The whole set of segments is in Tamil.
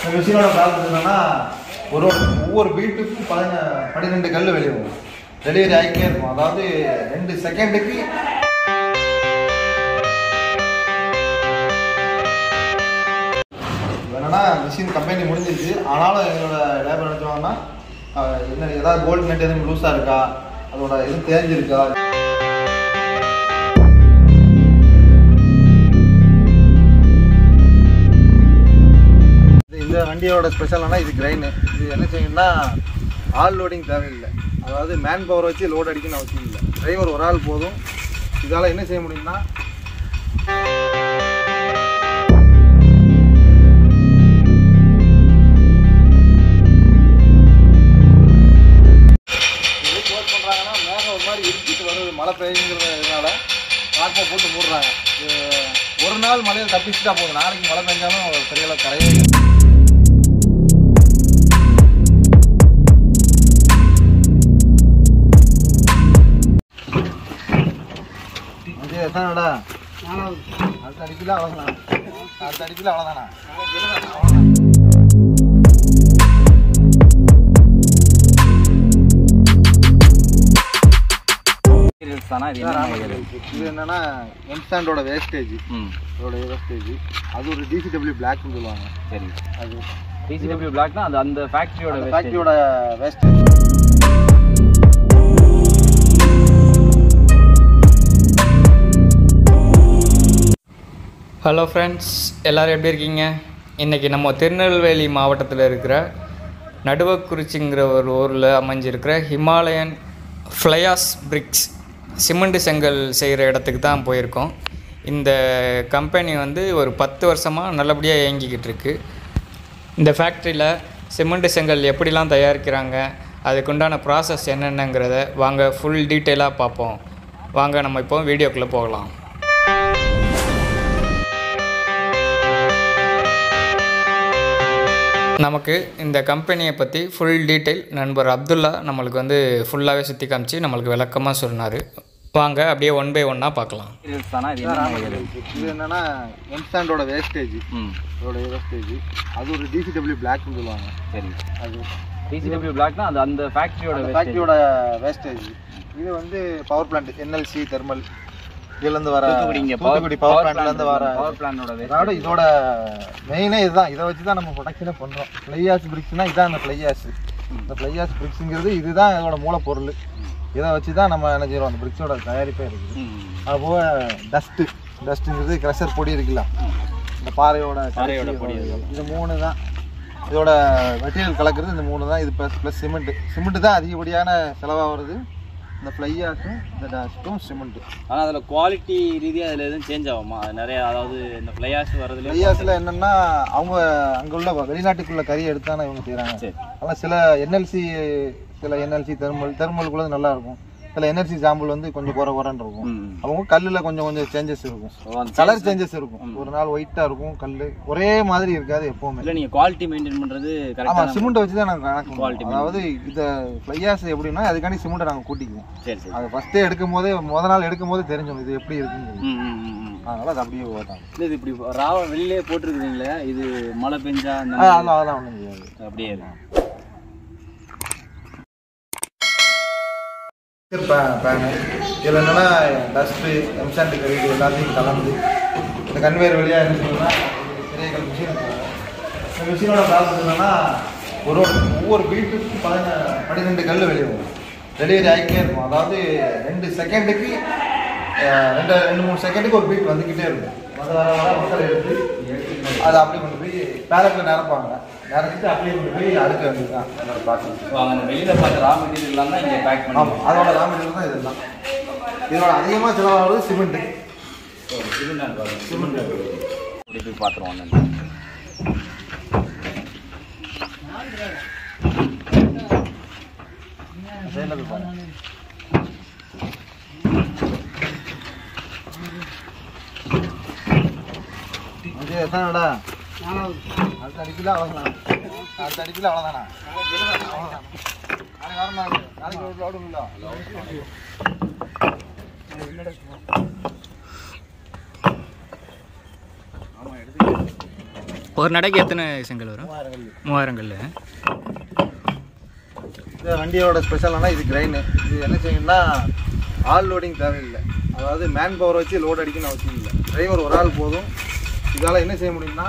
இந்த மிஷினோட ப்ராசஸ் என்னன்னா ஒரு ஒரு- ஒவ்வொரு பீட்டுக்கும் பதின பன்னிரெண்டு கல் வெளியே வரும் டெலிவரி ஆகிட்டே இருக்கும் அதாவது ரெண்டு செகண்டுக்கு என்னன்னா மிஷின் கம்பெனி முடிஞ்சிருச்சு ஆனாலும் எங்களோட லேபர் நினச்சோம்னா என்ன ஏதாவது கோல்டு நெட் எதுவும் லூஸாக இருக்கா அதோட எதுவும் தேஞ்சிருக்கா இது இந்த வண்டியோட ஸ்பெஷல்னா இது கிரைனு இது என்ன செய்யணும்னா ஆல் லோடிங் தேவையில்லை அதாவது மேன் பவர் வச்சு லோட் அடிக்கணும்னு அவசியம் இல்லை டிரைவர் ஒரு ஆள் போதும் இதால் என்ன செய்ய முடியும்னா இது போட் பண்ணுறாங்கன்னா மேகம் ஒரு மாதிரி இருக்கிட்டு வருது மழை பெய்யுங்கிறதுனால காட்டை போட்டு மூடுறாங்க இது ஒரு நாள் மழையில் தப்பிச்சுட்டா போதும் நாளைக்கு மழை பெஞ்சாலும் ஒரு பெரிய அளவு கரையே இல்லை. இது எத்தனைடா அடுத்த அடிப்பில் அவ்வளோதானா அடுத்த அடிப்பில் அவ்வளோதானா மெட்டீரியல்ஸ் தானா இது சார், என்ன ஆமாம் material? சார். இது என்னன்னா எம்சாண்டோட வேஸ்டேஜ் ம் அதோட வேஸ்டேஜ் அது ஒரு டிசிடபிள்யூ பிளாக்னு சொல்லுவாங்க சரி அது டிசிடபிள்யூ பிளாக்னா அது அந்த ஃபேக்டரியோட அந்த wastage. ஃபேக்டரியோட வேஸ்டேஜ் ஹலோ ஃப்ரெண்ட்ஸ் எல்லோரும் எப்படி இருக்கீங்க இன்றைக்கி நம்ம திருநெல்வேலி மாவட்டத்தில் இருக்கிற நடுவக்குறிச்சிங்கிற ஒரு ஊரில் அமைஞ்சிருக்கிற ஹிமாலயன் ஃப்ளையாஸ் பிரிக்ஸ் சிமெண்ட் செங்கல் செய்கிற இடத்துக்கு தான் போயிருக்கோம் இந்த கம்பெனி வந்து ஒரு பத்து வருஷமாக நல்லபடியாக இயங்கிக்கிட்டு இருக்கு இந்த ஃபேக்ட்ரியில் சிமெண்ட் செங்கல் எப்படிலாம் தயாரிக்கிறாங்க அதுக்குண்டான ப்ராசஸ் என்னென்னங்கிறத வாங்க ஃபுல் டீட்டெயிலாக பார்ப்போம் வாங்க நம்ம இப்போ வீடியோக்குள்ளே போகலாம் நமக்கு இந்த கம்பெனியை பற்றி ஃபுல் டீட்டெயில் நண்பர் அப்துல்லா நம்மளுக்கு வந்து ஃபுல்லாகவே சுற்றி காமிச்சு நம்மளுக்கு விளக்கமாக சொன்னார் வாங்க அப்படியே ஒன் பை ஒன்னாக பார்க்கலாம் மெட்டீரியல்ஸ் தானா இது சார், என்ன ஆமாம் material? சார். இது என்னன்னா எம்சாண்டோட வேஸ்டேஜ் ம் அதோட வேஸ்டேஜ் அது ஒரு டிசிடபிள்யூ பிளாக்னு சொல்லுவாங்க சரி அது டிசிடபிள்யூ பிளாக்னா அது அந்த ஃபேக்டரியோட அந்த wastage. ஃபேக்டரியோட வேஸ்டேஜ் இது வந்து பவர் பிளான்ட் என்எல்சி தெர்மல் இதுலேருந்து வர தூத்துக்குடி இங்க தூத்துக்குடி பவர் பிளான்ட்லேருந்து வர பவர் பிளானோட அதோட இதோட மெயினே இதுதான் இதை வச்சு தான் நம்ம ப்ரொடக்ஷனே பண்ணுறோம் ஃப்ளையாஸ் பிரிக்ஸ்னால் இதான் அந்த ஃப்ளையாஸ் இந்த ஃப்ளையாஸ் பிரிக்ஸுங்கிறது இதுதான் இதோட மூலப்பொருள் இதை வச்சு தான் நம்ம என்ன செய்கிறோம் அந்த பிரிக்ஸோட தயாரிப்பே இருக்குது அதுபோக டஸ்ட்டு டஸ்ட்டுங்கிறது க்ரெஷர் பொடி இருக்குல்ல இந்த பாறையோட பாறையோட கரைச்சி பொடி இது. இது மூணு தான் இதோட மெட்டீரியல் கலக்கிறது இந்த மூணு தான் இது ப்ளஸ் ப்ளஸ் சிமெண்ட்டு சிமெண்ட்டு தான் அதிகப்படியான செலவாக வருது இந்த ஃப்ளையாஸும் இந்த டஸ்ட்டும் சிமெண்ட்டு ஆனால் அதில் குவாலிட்டி ரீதியாக அதில் எதுவும் சேஞ்ச் ஆகுமா அது நிறைய அதாவது இந்த ஃப்ளையாஸ் வர்றதுல ஃப்ளையாஸில் என்னென்னா அவங்க அங்கே உள்ள வெளிநாட்டுக்குள்ள கறி எடுத்தானே இவங்க செய்கிறாங்க சரி ஆனால் சில என்எல்சி சில என்எல்சி தெர்மல் தெர்மலுக்குள்ள நல்லா இருக்கும் சில என்எல்சி சாம்பிள் வந்து கொஞ்சம் குறை குறைன்னு இருக்கும் ம். அவங்க கல்லில் கொஞ்சம் கொஞ்சம் சேஞ்சஸ் இருக்கும் ஓ, அந்த கலர் சேஞ்சஸ் இருக்கும் ஒரு நாள் ஒயிட்டாக இருக்கும் கல் ஒரே மாதிரி இருக்காது எப்போவுமே இல்லை நீங்கள் குவாலிட்டி மெயின்டைன் பண்ணுறது ஆமாம் கரெக்டாக சிமெண்ட் வச்சு தான் நாங்கள் கணக்கு Quality பண்ணுவோம். அதாவது இந்த ஃப்ளையாஸ் எப்படின்னா அதுக்காண்டி சிமெண்ட்டை நாங்கள் கூட்டிக்குவோம் சரி சரி அது ஃபஸ்ட்டே எடுக்கும் போதே முத நாள் எடுக்கும் போதே தெரிஞ்சிடும் இது எப்படி இருக்குன்னு ம் ம் ம், ம் அதனால அது அப்படியே ஓட்டாங்க இல்லை இது இப்படி ராவ வெளியிலே போட்டிருக்குதுங்களே இது மழை பெஞ்சா அந்த ஆ, மாதிரி அதெல்லாம் அதெல்லாம் ஒன்றும் செய்யாது அப்படியே இருக்கு பேனு இதில் என்னென்னா டஸ்ட்டு எம்சாண்ட் கறி இது எல்லாத்தையும் கலந்து இந்த கன்வேயர் வழியாக என்ன செய்யணும்னா பெரிய கல் மிஷின் போகும் இந்த மிஷினோட ப்ராசஸ் என்னென்னா ஒரு ஒரு ஒவ்வொரு பீட்டுக்கும் பதின பன்னிரெண்டு கல் வெளியே வரும் டெலிவரி ஆகிட்டே இருக்கும் அதாவது ரெண்டு செகண்டுக்கு ரெண்டு ரெண்டு மூணு செகண்டுக்கு ஒரு பீட் வந்துக்கிட்டே இருக்கும் வர வர வர மக்கள் எடுத்து அதை அப்படியே கொண்டு போய் பேலட்டில் நிரப்பாங்க நிரப்பிட்டு அப்படியே கொண்டு போய் அடுக்க வேண்டியது தான் என்னோட ப்ராசஸ் ஸோ அவங்க வெளியில் பார்த்த ரா மெட்டீரியல்லாம் தான் இங்கே பேக் பண்ணி ஆமாம் அதோட ரா மெட்டீரியல் தான் இதெல்லாம் இதோட அதிகமாக செலவாகிறது சிமெண்ட்டு சிமெண்ட் இப்படி போய் பார்த்துருவோம் அண்ணன். சைடில் போய் பாருங்க இது எத்தனைடா அடுத்த அடிப்பில் அவ்வளோதானா அடுத்த அடிப்பில் அவ்வளோதானா அவ்வளோதான் நாளைக்கு வரணும் நாளைக்கு ஒரு லோடு இல்லை ஒரு நடைக்கு எத்தனை செங்கல் வரும் மூவாயிரம் கல் மூவாயிரம் கல் இந்த வண்டியோட ஸ்பெஷல்னா இது கிரைனு இது என்ன செய்யணும்னா ஆல் லோடிங் தேவையில்லை அதாவது மேன் பவர் வச்சு லோட் அடிக்கணும் அவசியம் இல்லை டிரைவர் ஒரு ஆள் போதும் இதால் என்ன செய்ய முடியும்னா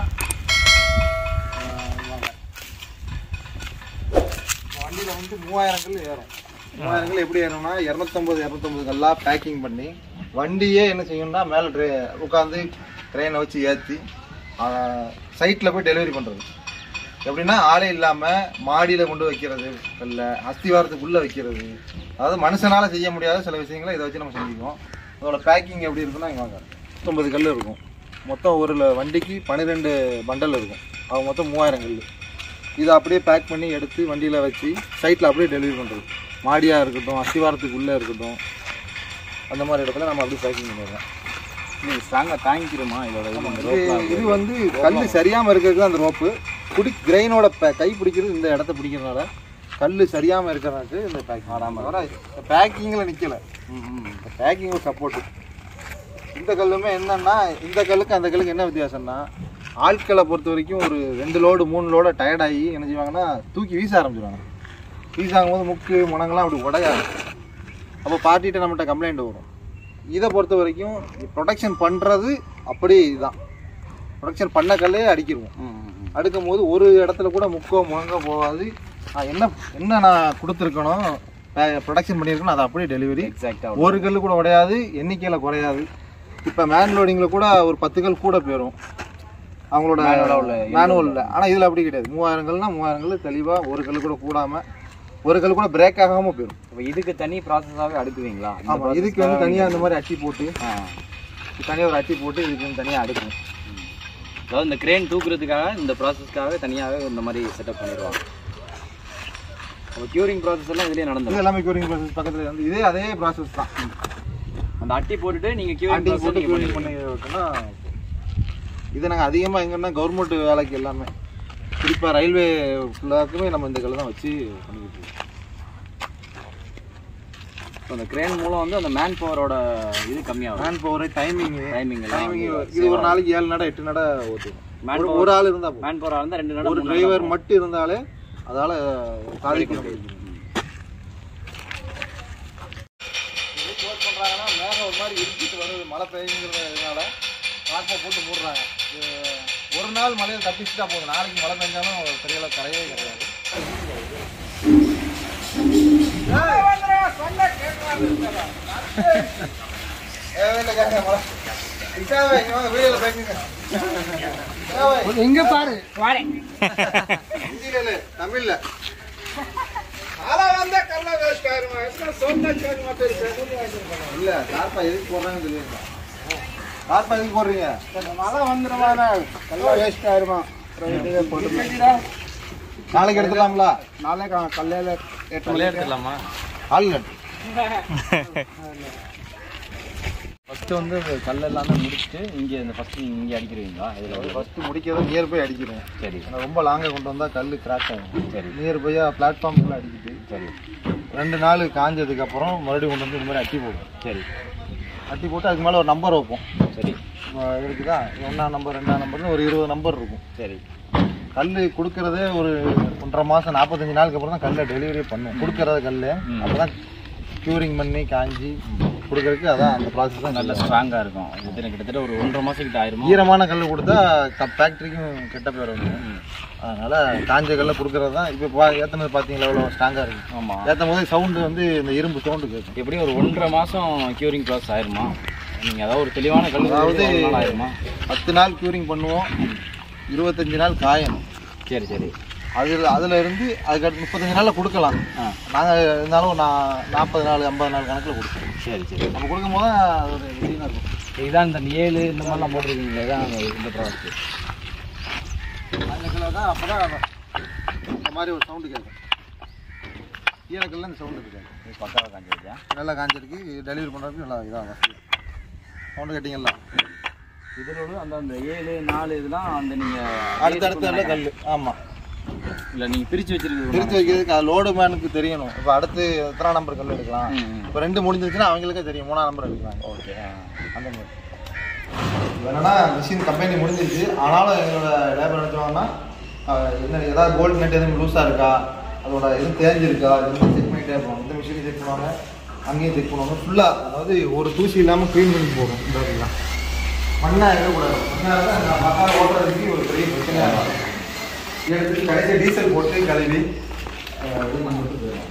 வண்டியில் வந்து மூவாயிரம் கல் ஏறும் மூவாயிரம் கல் எப்படி ஏறும்னா இரநூத்தம்பது இரநூத்தம்பது கல்லாக பேக்கிங் பண்ணி வண்டியே என்ன செய்யணும்னா மேலே ட்ரே உட்காந்து ட்ரெயினை வச்சு ஏற்றி சைட்டில் போய் டெலிவரி பண்ணுறது எப்படின்னா ஆளே இல்லாமல் மாடியில் கொண்டு வைக்கிறது கல்ல அஸ்திவாரத்துக்குள்ளே வைக்கிறது அதாவது மனுஷனால் செய்ய முடியாத சில விஷயங்களை இதை வச்சு நம்ம செஞ்சுக்குவோம் அதோட பேக்கிங் எப்படி இருக்குன்னா இங்கே வாங்க பத்தொம்பது கல் இருக்கும் மொத்தம் ஒரு ல- வண்டிக்கு பன்னிரெண்டு பண்டல் இருக்கும் அது மொத்தம் மூவாயிரம் கல் இதை அப்படியே பேக் பண்ணி எடுத்து வண்டியில் வச்சு சைட்டில் அப்படியே டெலிவரி பண்ணுறது மாடியாக இருக்கட்டும் அஸ்திவாரத்துக்கு உள்ளே இருக்கட்டும் அந்த மாதிரி இடத்துல நம்ம அப்படியே பேக்கிங் பண்ணிடுறோம் இது ஸ்ட்ராங்காக தாங்கிக்கிறோமா இதோட இது இந்த இது ரோப்லாம் இது வந்து கல் சரியாமல் இருக்கிறது தான் அந்த ரோப்பு பிடி கிரெயினோட கை பிடிக்கிறது இந்த இடத்த பிடிக்கிறதுனால கல் சரியாமல் இருக்கிறதுக்கு இந்த பேக்கிங் ஆடாமல் வர பேக்கிங்கில் நிற்கலை இந்த பேக்கிங் ஒரு சப்போர்ட்டு இந்த கல்லுமே என்னன்னா இந்த கல்லுக்கு அந்த கல்லுக்கு என்ன வித்தியாசம்னா ஆட்களை பொறுத்த வரைக்கும் ஒரு ரெண்டு லோடு மூணு லோட டயர்டாகி என்ன செய்வாங்கன்னா தூக்கி வீச ஆரம்பிச்சிடுவாங்க வீசாகும் போது முக்கு முனங்கெல்லாம் அப்படி உடையாது அப்போ பார்ட்டிகிட்ட நம்மகிட்ட கம்ப்ளைண்ட் வரும் இதை பொறுத்த வரைக்கும் ப்ரொடெக்ஷன் பண்ணுறது அப்படி இதுதான் ப்ரொடெக்ஷன் பண்ண கல்லே அடிக்கிருவோம் அடுக்கும் போது ஒரு இடத்துல கூட முக்கோ முழங்கோ போகாது நான் என்ன என்ன நான் கொடுத்துருக்கணும் ப்ரொடக்ஷன் பண்ணியிருக்கணும் அதை அப்படியே டெலிவரி எக்ஸாக்டாக ஒரு கல் கூட உடையாது எண்ணிக்கையில் குறையாது இப்போ மேன் லோடிங்கில் கூட ஒரு பத்து கல் கூட போயிடும் அவங்களோட மேனுவலில் ஆனால் இதில் அப்படி கிடையாது மூவாயிரம் கல்னா மூவாயிரம் கல் தெளிவாக ஒரு கல் கூட கூடாமல் ஒரு கல் கூட பிரேக் ஆகாமல் போயிடும் இப்போ இதுக்கு தனி ப்ராசஸாகவே அடுக்குவீங்களா இந்த ஆமாம் process இதுக்கு வந்து தனியாக இந்த மாதிரி அட்டி போட்டு ஆ. தனியாக ஒரு அட்டி போட்டு இதுக்கு வந்து தனியாக அடுக்கணும் அதாவது இந்த கிரேன் தூக்குறதுக்காக இந்த ப்ராசஸ்க்காகவே தனியாகவே இந்த மாதிரி செட்டப் பண்ணிடுவாங்க அப்போ க்யூரிங் ப்ராசஸ் எல்லாம் இதுலேயே இது நடந்துடும் எல்லாமே க்யூரிங் ப்ராசஸ் பக்கத்தில் வந்து இதே அதே ப்ராசஸ் தான் அந்த அட்டி போட்டுட்டு நீங்கள் க்யூரிங் அட்டி ப்ராசஸ் போட்டு நீங்கள் க்யூரிங் பண்ணி விட்டோம்னா இது நாங்கள் அதிகமாக எங்கன்னா கவர்மெண்ட் வேலைக்கு எல்லாமே குறிப்பாக ரயில்வே ஃபுல்லாக்குமே நம்ம இந்த கல்லை தான் வச்சு பண்ணிக்கிட்டு இருக்கோம் ஸோ அந்த கிரேன் மூலம் வந்து அந்த மேன் பவரோட இது கம்மியாகும் மேன் பவர் டைமிங் டைமிங் எல்லாம் டைமிங் இது ஒரு நாளைக்கு ஏழு நட எட்டு நட ஓட்டுவோம் மேன் ஒரு- ஒரு ஆள் இருந்தால் போதும் மேன் பவராக இருந்தால் ரெண்டு ஒரு நடம் டிரைவர் மட்டும் இருந்தாலே அதால் சாதிக்க முடியும் இது க்ளோஸ் பண்ணுறாங்கன்னா மேகம் ஒரு மாதிரி இருக்கிட்டு வருது மழை பெய்யுங்கிறதுனால காட்டை போட்டு மூடுறாங்க இது ஒரு நாள் மழையை தப்பிச்சுட்டா போதும் நாளைக்கு மழை பெஞ்சாலும் பெரிய அளவு கரையவே கிடையாது எங்கே பாரு ஹிந்தியில இல்ல, தமிழ்ல இல்ல கார்பா எதுக்கு போடுறாங்கன்னு தெரியுங்களா கார்பா எதுக்கு போடுறீங்க மழை வந்துருமா கல்ல வேஸ்ட் ஆயிருமா நாளைக்கு எடுத்துடலாங்களா நாளைக்கு கல்லையில எட்டு எடுத்துடலாமா ஆள் நட்டு ஃபஸ்ட்டு வந்து இந்த கல் எல்லாமே முடிச்சுட்டு இங்கே இந்த ஃபஸ்ட்டு நீங்கள் இங்கே அடிக்கிறீங்களா இதில் ஒரு ஃபர்ஸ்ட் முடிக்கிறத நியர் பை அடிக்கிறோம் சரி ஏன்னா ரொம்ப லாங்கா கொண்டு வந்தா கல் கிராக் ஆகும் சரி நியர் பையா பிளாட்ஃபார்ம்ல அடிக்கிட்டு சரி ரெண்டு நாள் காஞ்சதுக்கு அப்புறம் மறுபடியும் கொண்டு வந்து இந்த மாதிரி அட்டி போடுவோம் சரி அட்டி போட்டு அதுக்கு மேலே ஒரு நம்பர் வைப்போம் சரி அஹ் இருக்குதா ஒன்றாம் நம்பர் ரெண்டாம் நம்பர்னு ஒரு இருபது நம்பர் இருக்கும் சரி கல் கொடுக்கறதே ஒரு ஒன்றரை மாதம் நாற்பத்தஞ்சு நாளுக்கு அப்புறம் தான் கல்லை டெலிவரி பண்ணும் கொடுக்கறத கல் அப்போ தான் க்யூரிங் பண்ணி காஞ்சி கொடுக்கறதுக்கு அதான் அந்த ப்ராசஸ் தான் நல்ல நல்ல ஸ்ட்ராங்காக இருக்கும் இது கிட்டத்தட்ட ஒரு ஒன்றரை மாதம் கிட்ட ஆயிருமா ஈரமான கல் கொடுத்தா ஃபேக்ட்ரிக்கும் கெட்ட பேர் வந்து அதனால காஞ்ச கல்லை கொடுக்கறது தான் இப்போ பா ஏற்றினது பார்த்தீங்களா எவ்வளோ ஸ்ட்ராங்காக இருக்கு ஆமாம் ஏற்றும் போது சவுண்டு வந்து இந்த இரும்பு சவுண்டு கேட்கும் எப்படியும் ஒரு ஒன்றரை மாதம் க்யூரிங் ப்ராசஸ் ஆயிருமா நீங்கள் அதாவது ஒரு தெளிவான கல் அதாவது- ஒரு நாள் ஆயிருமா பத்து நாள் க்யூரிங் பண்ணுவோம் இருபத்தஞ்சு நாள் காயணும் சரி சரி அதில் அதில் இருந்து அதுக்கு அடுத்து முப்பத்தஞ்சு நாளில் கொடுக்கலாம் ஆ நாங்கள் இருந்தாலும் நான் நாற்பது நாள் ஐம்பது நாள் கணக்கில் கொடுப்போம் சரி சரி நம்ம கொடுக்கும்போது தான் அது ஒரு க்ளீனாக இருக்கும் இதான் இந்த ஏழு இந்த மாதிரிலாம் போட்டிருக்கீங்களே தான் அந்த இந்த ப்ராசஸ் அந்த கல்லில் தான் அப்போ தான் இந்த மாதிரி ஒரு சவுண்டு கேட்கும் ஈரக்கல்ல இந்த சவுண்டு இருக்காது இது பக்காவாக காஞ்சிருக்கா நல்லா காஞ்சிருக்கு டெலிவரி பண்ணுறதுக்கு நல்லா இதாக வசதி சவுண்டு கேட்டிங்களா இதோட அந்த அந்த ஏழு நாலு இதெல்லாம் அந்த நீங்கள் அடுத்தடுத்த எல்லாம் கல் ஆமாம் இல்லை நீங்கள் பிரித்து வச்சிருக்கிறது பிரித்து வைக்கிறதுக்கு அது லோடு மேனுக்கு தெரியணும் இப்போ அடுத்து எத்தனை நம்பர் கல் எடுக்கலாம் இப்போ ரெண்டு முடிஞ்சிருச்சுன்னா அவங்களுக்கே தெரியும் மூணாம் நம்பர் எடுக்கலாம் ஓகே அந்த மாதிரி என்னன்னா மிஷின் கம்பெனி முடிஞ்சிருச்சு ஆனாலும் எங்களோட லேபர் நினச்சோம்னா என்ன ஏதாவது கோல்டு நெட் எதுவும் லூஸாக இருக்கா அதோட எதுவும் தேஞ்சிருக்கா எதுவும் செக் பண்ணிட்டே இருப்போம் இந்த மிஷினையும் செக் பண்ணுவாங்க அங்கேயும் செக் பண்ணுவாங்க ஃபுல்லாக அதாவது ஒரு தூசி இல்லாமல் க்ளீன் பண்ணி போகும் இந்த இதெல்லாம் மண்ணாக இருக்கக்கூடாது மண்ணாக இருந்தால் அந்த மண்ணாக ஓட்டுறதுக்கு ஒரு பெரிய பிரச்சனையாக இருக்கும் எடுத்து கடைசி டீசல் போட்டு கழுவி அஹ், இது பண்ணி விட்டு போயிடும்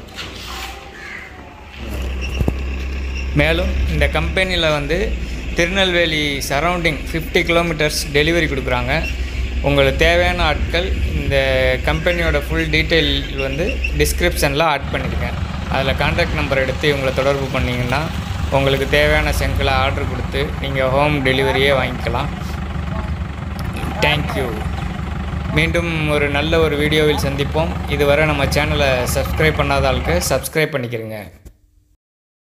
மேலும் இந்த கம்பெனியில் வந்து திருநெல்வேலி சரௌண்டிங் 50 கிலோமீட்டர்ஸ் டெலிவரி கொடுக்குறாங்க உங்களுக்கு தேவையான ஆட்கள் இந்த கம்பெனியோட ஃபுல் டீட்டெயில் வந்து டிஸ்கிரிப்ஷனில் ஆட் பண்ணியிருக்கேன் அதில் கான்டாக்ட் நம்பர் எடுத்து இவங்களை தொடர்பு பண்ணிங்கன்னா உங்களுக்கு தேவையான செங்கலை ஆர்டர் கொடுத்து நீங்கள் ஹோம் டெலிவரியே வாங்கிக்கலாம் தேங்க்யூ மீண்டும் ஒரு நல்ல ஒரு வீடியோவில் சந்திப்போம் இதுவரை நம்ம சேனலை சப்ஸ்கிரைப் பண்ணாத ஆளுக்கு சப்ஸ்கிரைப் பண்ணிக்கிறங்க